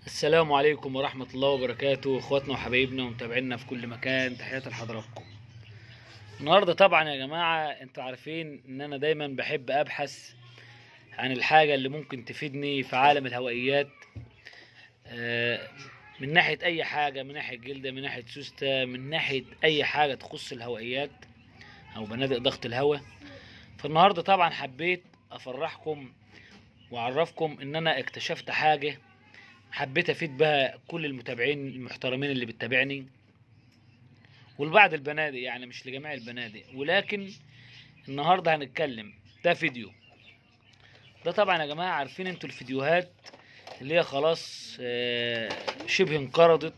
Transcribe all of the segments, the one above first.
السلام عليكم ورحمة الله وبركاته اخواتنا وحبايبنا ومتابعينا في كل مكان تحياتي لحضراتكم النهاردة طبعا يا جماعة انتوا عارفين ان انا دايما بحب ابحث عن الحاجة اللي ممكن تفيدني في عالم الهوائيات آه، من ناحية اي حاجة من ناحية جلدة من ناحية سوستة من ناحية اي حاجة تخص الهوائيات او بنادق ضغط الهواء فالنهاردة طبعا حبيت افرحكم واعرفكم ان انا اكتشفت حاجة حبيت افيد بها كل المتابعين المحترمين اللي بتتابعني ولبعض البنادق يعني مش لجميع البنادق ولكن النهارده هنتكلم ده فيديو ده طبعا يا جماعه عارفين انتوا الفيديوهات اللي هي خلاص آه، شبه انقرضت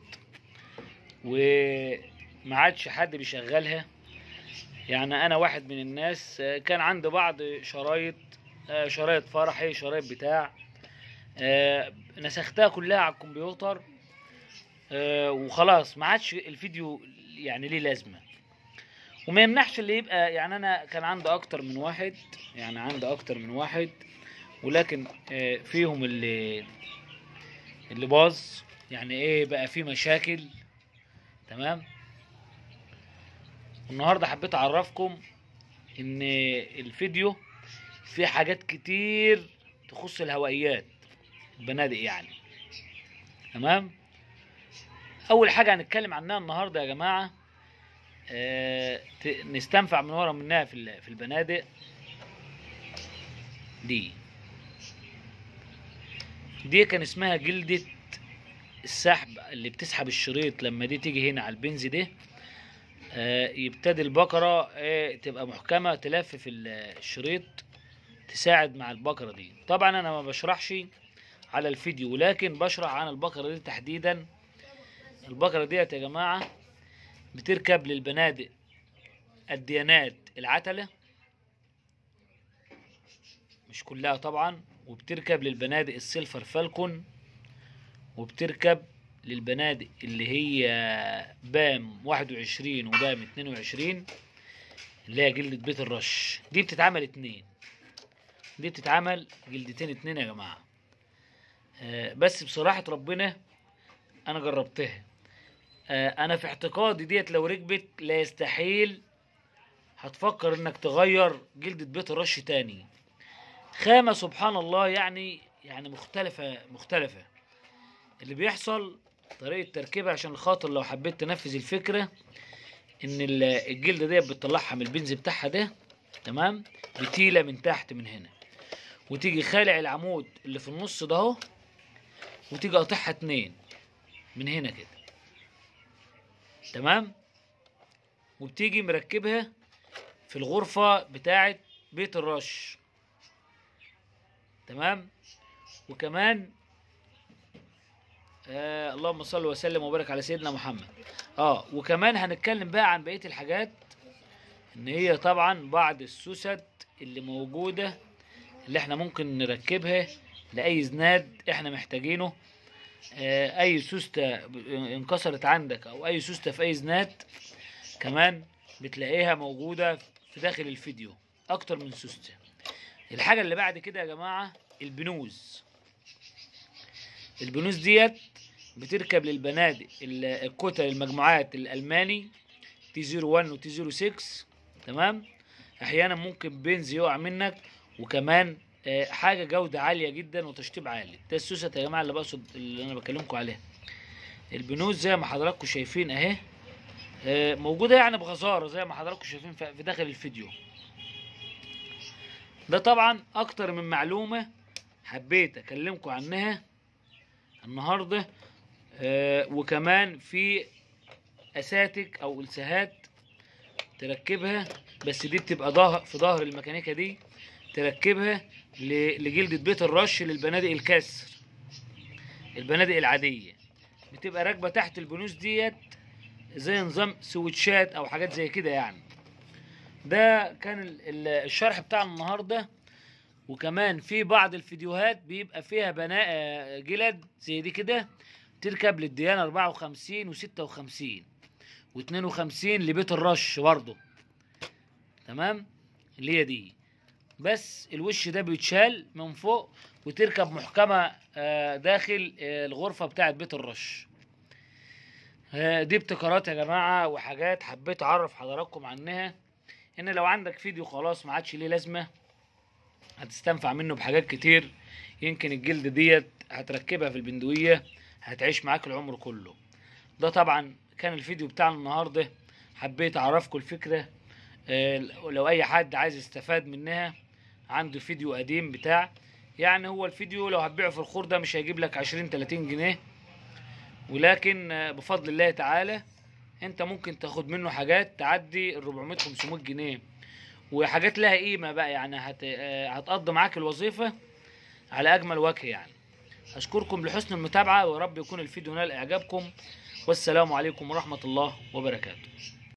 وما عادش حد بيشغلها يعني انا واحد من الناس آه، كان عندي بعض شرايط آه، شرايط فرحي شرايط بتاع آه، نسختها كلها على الكمبيوتر آه، وخلاص ما عادش الفيديو يعني ليه لازمه وما يمنعش اللي يبقى يعني انا كان عندي اكتر من واحد يعني عندي اكتر من واحد ولكن آه، فيهم اللي اللي باظ يعني ايه بقى فيه مشاكل تمام النهارده حبيت اعرفكم ان الفيديو فيه حاجات كتير تخص الهوائيات البنادق يعني تمام اول حاجه هنتكلم عنها النهارده يا جماعه آه ت- نستنفع من ورا منها في ال- في البنادق دي دي كان اسمها جلدة السحب اللي بتسحب الشريط لما دي تيجي هنا على البنز ده آه يبتدي البقرة آه تبقى محكمة تلف في ال- الشريط تساعد مع البقرة دي طبعا انا ما بشرحش على الفيديو ولكن بشرح عن البقرة دي تحديدا البقرة ديت يا جماعة بتركب للبنادق الديانات العتلة مش كلها طبعا وبتركب للبنادق السيلفر فالكون وبتركب للبنادق اللي هي بام 21 وبام 22 اللي هي جلدة بيت الرش دي بتتعمل اتنين دي بتتعمل جلدتين اتنين يا جماعة آه، بس بصراحة ربنا أنا جربتها آه، أنا في اعتقادي ديت لو ركبت لا يستحيل هتفكر إنك تغير جلدة بيت الرش تاني خامة سبحان الله يعني يعني مختلفة مختلفة اللي بيحصل طريقة تركيبها عشان خاطر لو حبيت تنفذ الفكرة إن ال- الجلدة ديت بتطلعها من البنز بتاعها ده تمام بتيلة من تحت من هنا وتيجي خالع العمود اللي في النص ده اهو وتيجي قاطعها اتنين من هنا كده تمام وبتيجي مركبها في الغرفة بتاعة بيت الرش تمام وكمان آه اللهم صل وسلم وبارك على سيدنا محمد اه وكمان هنتكلم بقى عن بقية الحاجات ان هي طبعا بعض السوست اللي موجودة اللي احنا ممكن نركبها لأي زناد احنا محتاجينه آه، اي سوستة ب- انكسرت عندك او اي سوستة في اي زناد كمان بتلاقيها موجودة في داخل الفيديو اكتر من سوستة الحاجة اللي بعد كده يا جماعة البنوز البنوز ديت بتركب للبنادق ال- الكتل المجموعات الالماني تي 01 وتي 06 تمام احيانا ممكن بنز يقع منك وكمان آه، حاجه جوده عاليه جدا وتشطيب عالي ده السوست يا جماعه اللي بقصد اللي انا بكلمكم عليها البنوز زي ما حضراتكم شايفين اهي آه، موجوده يعني بغزاره زي ما حضراتكم شايفين في في داخل الفيديو ده طبعا اكتر من معلومه حبيت اكلمكم عنها النهارده آه، وكمان في اساتك او السهات تركبها بس دي بتبقى ظهر في ظهر الميكانيكا دي تركبها ل- لجلدة بيت الرش للبنادق الكسر البنادق العادية بتبقى راكبة تحت البنوس ديت زي نظام سويتشات او حاجات زي كده يعني ده كان ال- ال- الشرح بتاع النهارده وكمان في بعض الفيديوهات بيبقى فيها بناء آه، جلد زي دي كده تركب للديانة 54 و56 و52 لبيت الرش برضه تمام اللي هي دي بس الوش ده بيتشال من فوق وتركب محكمة آه، داخل آه، الغرفة بتاعة بيت الرش آه، دي ابتكارات يا جماعة وحاجات حبيت أعرف حضراتكم عنها إن لو عندك فيديو خلاص ما عادش ليه لازمة هتستنفع منه بحاجات كتير يمكن الجلد ديت هتركبها في البندوية هتعيش معاك العمر كله ده طبعا كان الفيديو بتاعنا النهاردة حبيت أعرفكم الفكرة آه، لو أي حد عايز يستفاد منها عنده فيديو قديم بتاع يعني هو الفيديو لو هتبيعه في الخور ده مش هيجيب لك 20 30 جنيه ولكن آه، بفضل الله تعالى انت ممكن تاخد منه حاجات تعدي ال 400 500 جنيه وحاجات لها قيمه بقى يعني هت... آه، هتقضي معاك الوظيفه على اجمل وجه يعني اشكركم لحسن المتابعه ورب يكون الفيديو نال اعجابكم والسلام عليكم ورحمه الله وبركاته